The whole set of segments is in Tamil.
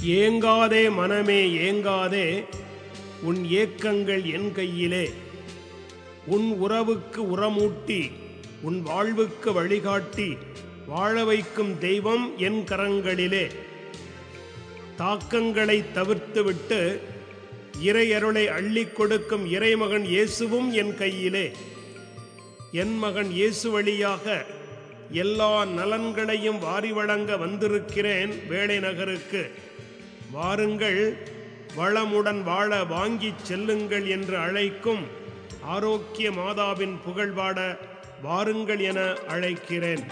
ஏங்காதே மனமே ஏங்காதே உன் ஏக்கங்கள் என் கையிலே உன் உறவுக்கு உரமூட்டி உன் வாழ்வுக்கு வழிகாட்டி வாழ வைக்கும் தெய்வம் என் கரங்களிலே தாக்கங்களை தவிர்த்துவிட்டு இறையருளை அள்ளிக் கொடுக்கும் இறைமகன் இயேசுவும் என் கையிலே என் மகன் இயேசு வழியாக எல்லா நலன்களையும் வாரி வழங்க வந்திருக்கிறேன் வேளை நகருக்கு வாருங்கள் வளமுடன் வாழ வாங்கிச் செல்லுங்கள் என்று அழைக்கும் ஆரோக்கிய மாதாவின் புகழ் பாட வாருங்கள் என அழைக்கிறேன்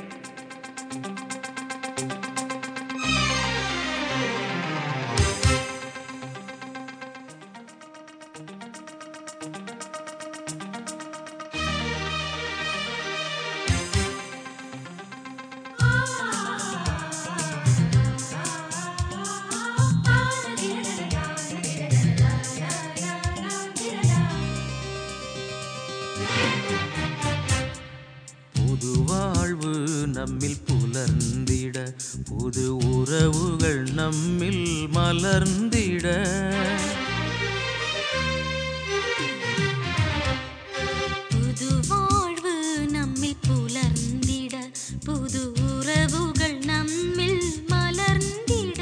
புது வாழ்வு நம்மில் புலர்ந்திட புது உறவுகள் நம்மில் மலர்ந்திட புது வாழ்வு நம்மில் புலர்ந்திட புது உறவுகள் நம்மில் மலர்ந்திட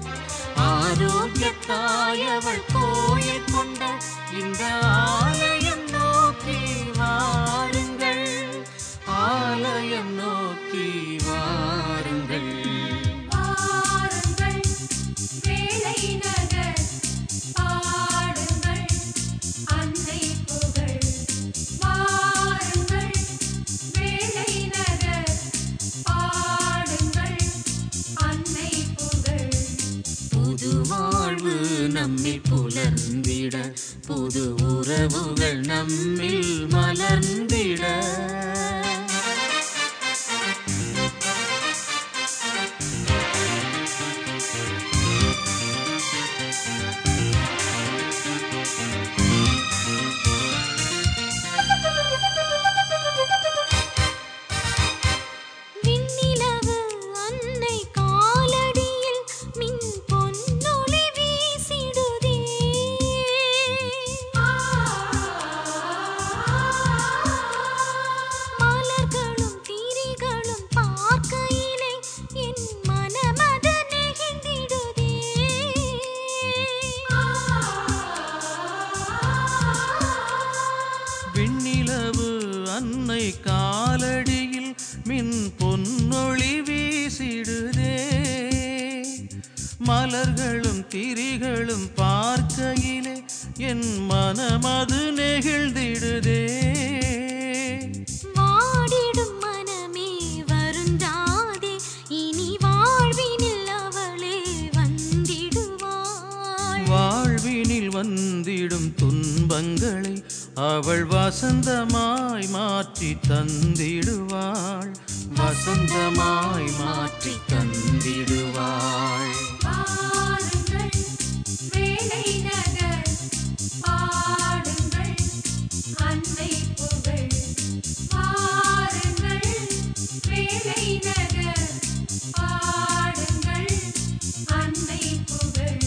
ஆரோக்கியத்தாயவள் கோயில் கொண்ட இந்த ஆலயம் நோக்கி வாருங்கள் ஆலயம் நோக்கி வாருங்கள் பாருங்கள் வேலை நகர் பாடுங்கள் அன்னை புகழ் வாருங்கள் வேலை நகர் பாடுங்கள் அன்னை புகழ் புது வாழ்வு நம்மில் புலர்ந்திட புது உறவுகள் நம்மில் மலர்ந்திட விண்ணிலவு அன்னை காலடியில் மின் பொன்னொளி வீசிடுதே மலர்களும் திரிகளும் பார்க்கையிலே என் மனமது நெகிழ்ந்திடுதே விண்ணிலவு அன்னை காலடியில் மின் பொன்னொளி வீசிடுதே மலர்களும் திரிகளும் பார்க்கையிலே என் மனமது நெகிழ்ந்திடுதே வாடிடும் மனமே வருந்தாதே இனி வாழ்வினில் அவளே வந்திடுவாள் வாழ்வினில் வந்திடும் துன்பங்களை அவள் வசந்தமாய் மாற்றி தந்திடுவாள் வசந்தமாய் மாற்றி தந்திடுவாள் பாருங்கள் வேலை நகர் பாடுங்கள் அன்னை புகழ் பாருங்கள் வேலை நகர் பாடுங்கள் அன்னை புகழ்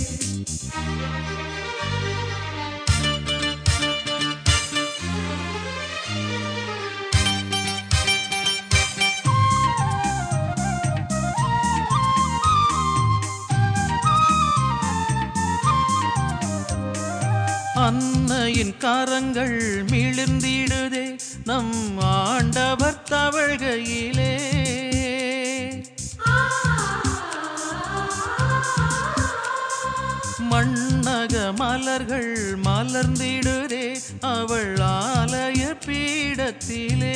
அன்னையின் கரங்கள் மிளிர்ந்திடுதே நம் ஆண்டவர் தவழ்கையிலே மண்ணக மலர்கள் மலர்ந்திடுதே அவள் ஆலய பீடத்திலே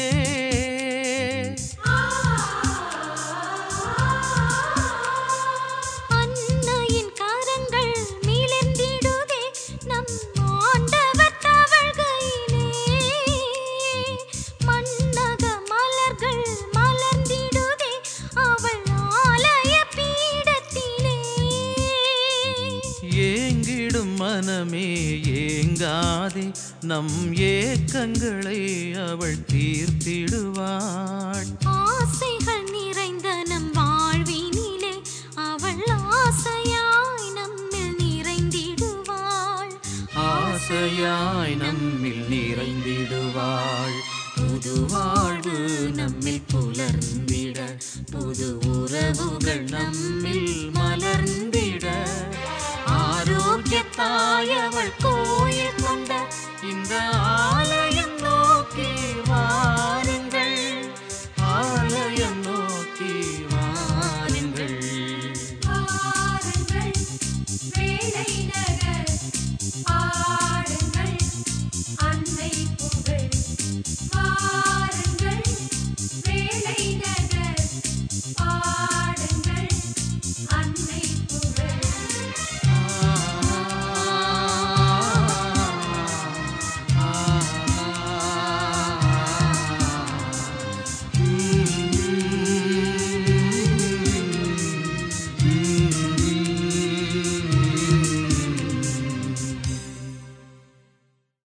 அன்னையின் கரங்கள் மிளிர்ந்திடுதே நம் ஆண்டவர் தவழ்கையிலே மன்னக மலர்கள் மலர்ந்திடுதே அவள் ஆலய பீடத்திலே ஏங்கிடும் மனமே ஏங்காதே நம் ஏக்கங்களை அவள் தீர்த்திடுவாள் ஆசைகள் நிறைந்த நம் வாழ்வினிலே அவள் ஆசையாய் நம்மை நிறையாய் நம்மில் நிறைந்திடுவாள் புது வாழ்வு நம்மில் புலர்ந்திட புது உறவுகள் நம்மில் மலர்ந்திட ஆரோக்கியத்தாய் அவள்